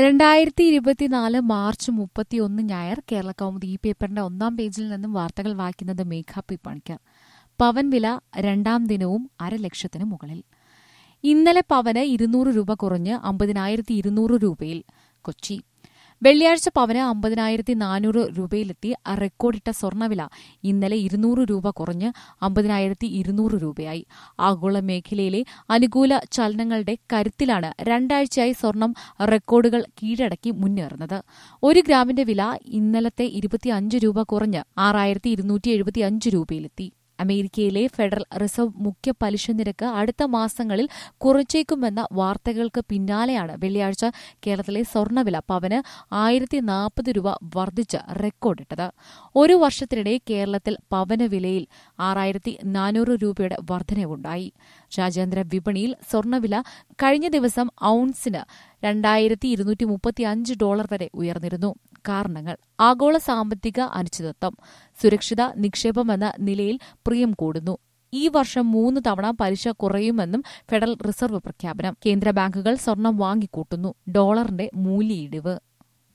രണ്ടായിരത്തി ഇരുപത്തിനാല് മാർച്ച് മുപ്പത്തിയൊന്ന് ഞായർ കേരള കൗമുദി ഈ പേപ്പറിന്റെ ഒന്നാം പേജിൽ നിന്നും വാർത്തകൾ വായിക്കുന്നത് മേഘ പി പണിക്കർ പവൻ വില രണ്ടാം ദിനവും അരലക്ഷത്തിന് മുകളിൽ ഇന്നലെ പവന് ഇരുന്നൂറ് രൂപ കുറഞ്ഞ് അമ്പതിനായിരത്തി ഇരുന്നൂറ് രൂപയിൽ കൊച്ചി വെള്ളിയാഴ്ച പവന് അമ്പതിനായിരത്തി നാനൂറ് രൂപയിലെത്തി റെക്കോർഡിട്ട സ്വർണ്ണവില ഇന്നലെ ഇരുന്നൂറ് രൂപ കുറഞ്ഞ് അമ്പതിനായിരത്തി ഇരുന്നൂറ് രൂപയായി ആഗോള മേഖലയിലെ അനുകൂല ചലനങ്ങളുടെ കരുത്തിലാണ് രണ്ടാഴ്ചയായി സ്വർണം റെക്കോർഡുകൾ കീഴടക്കി മുന്നേറുന്നത് ഒരു ഗ്രാമിന്റെ വില ഇന്നലത്തെ ഇരുപത്തിയഞ്ച് രൂപ കുറഞ്ഞ് ആറായിരത്തി ഇരുന്നൂറ്റി എഴുപത്തിയഞ്ച് രൂപയിലെത്തി അമേരിക്കയിലെ ഫെഡറൽ റിസർവ് മുഖ്യ പലിശ നിരക്ക് അടുത്ത മാസങ്ങളിൽ കുറച്ചേക്കുമെന്ന വാർത്തകൾക്ക് പിന്നാലെയാണ് വെള്ളിയാഴ്ച കേരളത്തിലെ സ്വർണ്ണവില പവന് ആയിരത്തി നാൽപ്പത് രൂപ വർദ്ധിച്ച് റെക്കോർഡിട്ടത് ഒരു വർഷത്തിനിടെ കേരളത്തിൽ പവന വിലയിൽ ആറായിരത്തി നാനൂറ് രൂപയുടെ വർധനവുണ്ടായി രാജ്യാന്തര വിപണിയിൽ സ്വർണ്ണവില കഴിഞ്ഞ ദിവസം ഔൺസിന് രണ്ടായിരത്തി ഇരുന്നൂറ്റി മുപ്പത്തിയഞ്ച് ഡോളർ വരെ ഉയർന്നിരുന്നു കാരണങ്ങൾ ആഗോള സാമ്പത്തിക അനിശ്ചിതത്വം സുരക്ഷിത നിക്ഷേപമെന്ന നിലയിൽ പ്രിയം കൂടുന്നു ഈ വർഷം മൂന്ന് തവണ പലിശ കുറയുമെന്നും ഫെഡറൽ റിസർവ് പ്രഖ്യാപനം കേന്ദ്ര ബാങ്കുകൾ സ്വർണം വാങ്ങിക്കൂട്ടുന്നു ഡോളറിന്റെ മൂല്യയിടിവ്